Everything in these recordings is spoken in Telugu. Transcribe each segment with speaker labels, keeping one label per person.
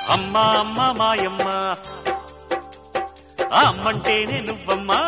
Speaker 1: అమ్మ అమ్మ మాయమ్మ అమ్మంటేనే నువ్వమ్మా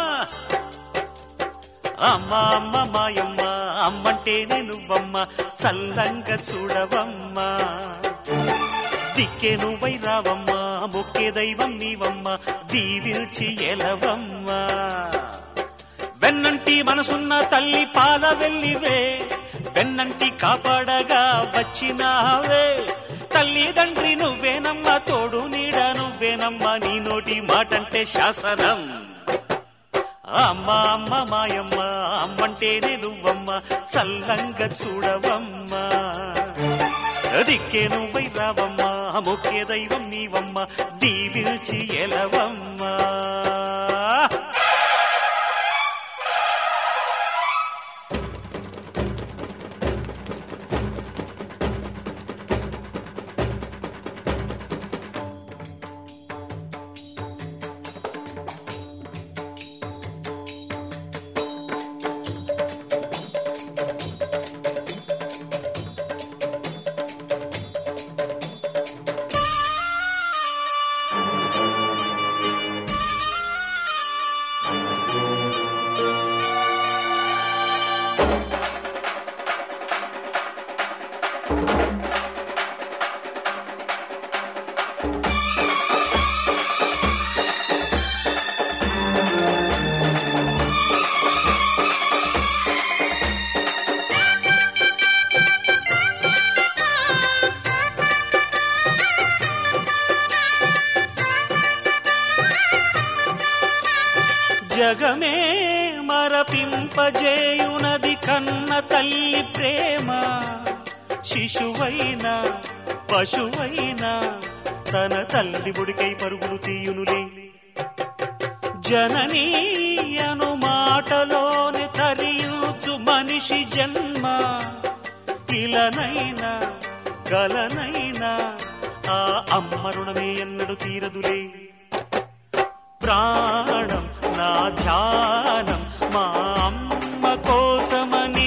Speaker 1: అమ్మ అమ్మ మాయమ్మ అమ్మంటేనే నువ్వమ్మ చల్లంగా చూడవమ్మా దిక్కే నువ్వై రావమ్మా మొక్కే దైవం నీవమ్మ దీవిల్చి ఎలవమ్మా వెన్నంటి మనసున్న తల్లి పాల వెళ్ళివే వెన్నంటి కాపాడగా వచ్చినావే తల్లిదండ్రి నువ్వేనమ్మా తోడు నీడ నువ్వేనమ్మా నీ నోటి మాటంటే శాసనం అమ్మ అమ్మ మాయమ్మ అమ్మంటేనే నువ్వమ్మ చల్లంగా చూడవమ్మా దిక్కే నువ్వై రావమ్మా ముఖ్య దైవం నీవమ్మ దీవిల్చి ఎలవమ్మా జగమే మరపింపజేయునది కన్న తల్లి ప్రేమ శిశువైన పశువైన తన తల్లి బుడికై పరుగులు తీయునులే జననీ అను మాటలోని తరియుచు మనిషి జన్మ ఇలనైనా కలనైనా ఆ అమ్మ రుణమే ఎన్నడు తీరదులే ప్రాణం నా ధ్యానం మా అమ్మ కోసమని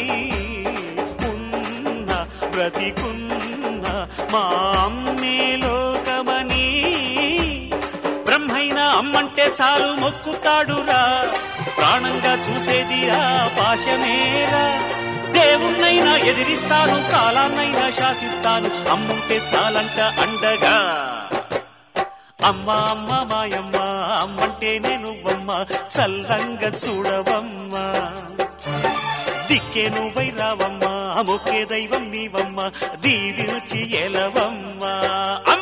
Speaker 1: ఉన్న బ్రతికున్న మా అమ్మే లోకమని బ్రహ్మైనా అమ్మంటే చాలు మొక్కుతాడురా ప్రాణంగా చూసేది ఆ పాశమేరా దేవుణ్ణైనా ఎదిరిస్తాను కాలాన్నైనా శాసిస్తాను అమ్ముంటే చాలంట అండగా అమ్మ అమ్మ మాయమ్మ అమ్మంటేనే నువ్వమ్మ చల్లంగా చూడవమ్మా దిక్కే నువ్వై రావమ్మా మొక్కే దైవం నీవమ్మ దీవిల్చి ఎలవమ్మా అమ్మ